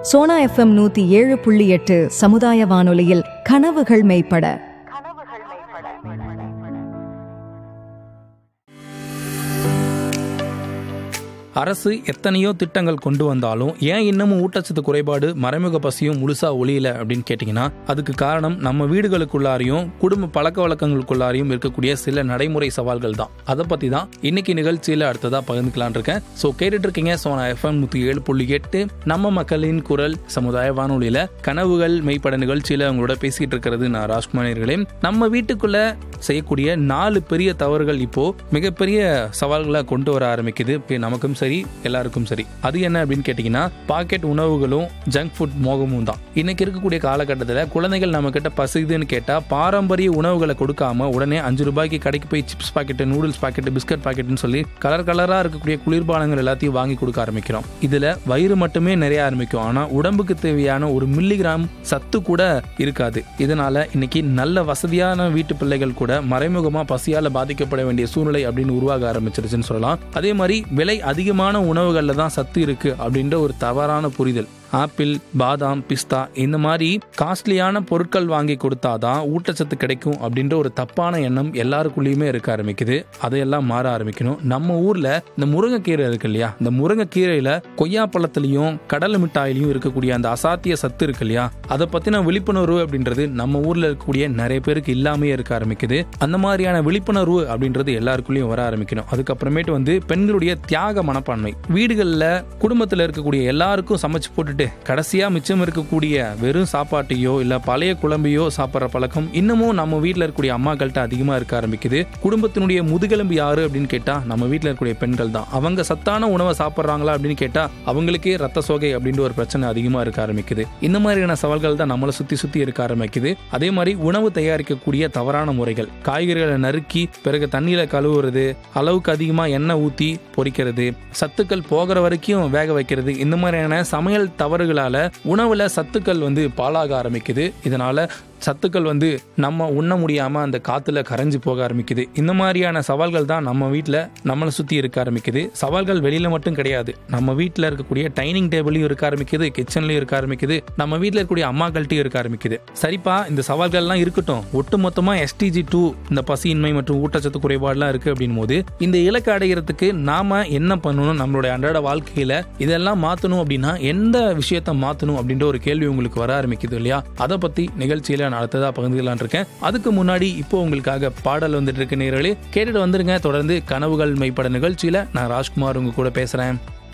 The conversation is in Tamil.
சோனா எஃப்எம் நூத்தி ஏழு புள்ளி எட்டு சமுதாய வானொலியில் கனவுகள் மெய்ப்பட அரசு எத்தனையோ திட்டங்கள் கொண்டு வந்தாலும் ஏன் இன்னமும் ஊட்டச்சத்து குறைபாடு மறைமுக பசியும் முழுசா ஒளியல அப்படின்னு கேட்டிங்கன்னா அதுக்கு காரணம் நம்ம வீடுகளுக்குள்ளாரையும் குடும்ப பழக்க வழக்கங்களுக்குள்ளாரையும் இருக்கக்கூடிய சில நடைமுறை சவால்கள் தான் அதை பத்தி தான் இன்னைக்கு நிகழ்ச்சியில அடுத்ததா பகிர்ந்துக்கலான் இருக்கேன் ஸோ கேட்டுட்டு இருக்கீங்க சோனா எஃப்எம் நூத்தி ஏழு புள்ளி எட்டு நம்ம மக்களின் குரல் சமுதாய வானொலியில கனவுகள் மெய்ப்பட நிகழ்ச்சியில உங்களோட பேசிட்டு இருக்கிறது நான் ராஜ்குமாரிகளே நம்ம வீட்டுக்குள்ள செய்யக்கூடிய நாலு பெரிய தவறுகள் இப்போ மிகப்பெரிய சவால்களை கொண்டு வர ஆரம்பிக்குது இப்ப நமக்கும் சரி எல்லாருக்கும் சரி அது என்ன அப்படின்னு கேட்டிங்கன்னா பாக்கெட் உணவுகளும் ஜங்க் ஃபுட் மோகமும் தான் இன்னைக்கு இருக்கக்கூடிய காலகட்டத்தில் குழந்தைகள் நம்ம கிட்ட பசிக்குதுன்னு கேட்டால் பாரம்பரிய உணவுகளை கொடுக்காம உடனே அஞ்சு ரூபாய்க்கு கடைக்கு போய் chips packet noodles packet biscuit பாக்கெட்னு சொல்லி கலர் கலராக இருக்கக்கூடிய குளிர்பானங்கள் எல்லாத்தையும் வாங்கி கொடுக்க ஆரம்பிக்கிறோம் இதில் வயிறு மட்டுமே நிறைய ஆரம்பிக்கும் ஆனால் உடம்புக்கு தேவையான ஒரு மில்லிகிராம் சத்து கூட இருக்காது இதனால இன்னைக்கு நல்ல வசதியான வீட்டு பிள்ளைகள் கூட மறைமுகமா பசியால பாதிக்கப்பட வேண்டிய சூழ்நிலை அப்படின்னு உருவாக ஆரம்பிச்சிருச்சுன்னு சொல்லலாம் அதே மாதிரி விலை அதிகமான உணவுகள்ல தான் சத்து இருக்கு அப்படின்ற ஒரு தவறான புரிதல் ஆப்பிள் பாதாம் பிஸ்தா இந்த மாதிரி காஸ்ட்லியான பொருட்கள் வாங்கி கொடுத்தாதான் ஊட்டச்சத்து கிடைக்கும் அப்படின்ற ஒரு தப்பான எண்ணம் எல்லாருக்குள்ளேயுமே இருக்க ஆரம்பிக்குது அதையெல்லாம் மாற ஆரம்பிக்கணும் நம்ம ஊர்ல இந்த முருங்கைக்கீரை இருக்கு இல்லையா இந்த முருங்கைக்கீரையில கொய்யாப்பழத்திலையும் கடலை மிட்டாயிலையும் இருக்கக்கூடிய அந்த அசாத்திய சத்து இருக்கு இல்லையா அதை பத்தின விழிப்புணர்வு அப்படின்றது நம்ம ஊர்ல இருக்கக்கூடிய நிறைய பேருக்கு இல்லாமே இருக்க ஆரம்பிக்குது அந்த மாதிரியான விழிப்புணர்வு அப்படின்றது எல்லாருக்குள்ளேயும் வர ஆரம்பிக்கணும் அதுக்கப்புறமேட்டு வந்து பெண்களுடைய தியாக மனப்பான்மை வீடுகளில் குடும்பத்தில் இருக்கக்கூடிய எல்லாருக்கும் சமைச்சு போட்டுட்டு கடைசியா மிச்சம் இருக்கக்கூடிய வெறும் சாப்பாட்டையோ இல்ல பழைய குழம்பையோ சாப்பிட்ற பழக்கம் இன்னமும் நம்ம வீட்டில் இருக்கக்கூடிய அம்மாக்கள்கிட்ட அதிகமா இருக்க ஆரம்பிக்குது குடும்பத்தினுடைய முதுகெலும்பு யாரு அப்படின்னு கேட்டா நம்ம வீட்டில் இருக்கக்கூடிய பெண்கள் தான் அவங்க சத்தான உணவை சாப்பிட்றாங்களா அப்படின்னு கேட்டா அவங்களுக்கே ரத்த சோகை அப்படின்ற ஒரு பிரச்சனை அதிகமா இருக்க ஆரம்பிக்குது இந்த மாதிரியான சவால்கள் தான் நம்மளை சுத்தி சுத்தி இருக்க ஆரம்பிக்குது அதே மாதிரி உணவு தயாரிக்கக்கூடிய தவறான முறைகள் காய்கறிகளை நறுக்கி பிறகு தண்ணியில கழுவுறது அளவுக்கு அதிகமா எண்ணெய் ஊத்தி பொரிக்கிறது சத்துக்கள் போகிற வரைக்கும் வேக வைக்கிறது இந்த மாதிரியான சமையல் தவறுகளால உணவுல சத்துக்கள் வந்து பாழாக ஆரம்பிக்குது இதனால சத்துக்கள் வந்து நம்ம உண்ண முடியாம அந்த காத்துல கரைஞ்சு போக ஆரம்பிக்குது இந்த மாதிரியான சவால்கள் தான் நம்ம வீட்டில் நம்மளை சுத்தி இருக்க ஆரம்பிக்குது சவால்கள் வெளியில மட்டும் கிடையாது நம்ம வீட்டில் இருக்கக்கூடிய டைனிங் டேபிளையும் இருக்க ஆரம்பிக்குது கிச்சன்லயும் இருக்க ஆரம்பிக்குது நம்ம வீட்டில் இருக்கக்கூடிய அம்மாக்கள்ட்டையும் இருக்க ஆரம்பிக்குது சரிப்பா இந்த சவால்கள்லாம் இருக்கட்டும் ஒட்டு மொத்தமா எஸ்டிஜி டூ இந்த பசியின்மை மற்றும் ஊட்டச்சத்து குறைபாடுலாம் இருக்கு அப்படின் போது இந்த இலக்கு அடைகிறதுக்கு நாம என்ன பண்ணணும் நம்மளுடைய அன்றாட வாழ்க்கையில இதெல்லாம் மாத்தணும் அப்படின்னா எந்த விஷயத்த மாத்தணும் அப்படின்ற ஒரு கேள்வி உங்களுக்கு வர ஆரம்பிக்குது இல்லையா அதை பத்தி நிகழ்ச்சியில நான் அடுத்ததா பகிர்ந்துக்கலான் இருக்கேன் அதுக்கு முன்னாடி இப்போ உங்களுக்காக பாடல் வந்துட்டு இருக்கு நேர்களே கேட்டுட்டு வந்துருங்க தொடர்ந்து கனவுகள் மெய்ப்பட நிகழ்ச்சியில நான் ராஜ்குமார் உங்க கூட பேசுறேன்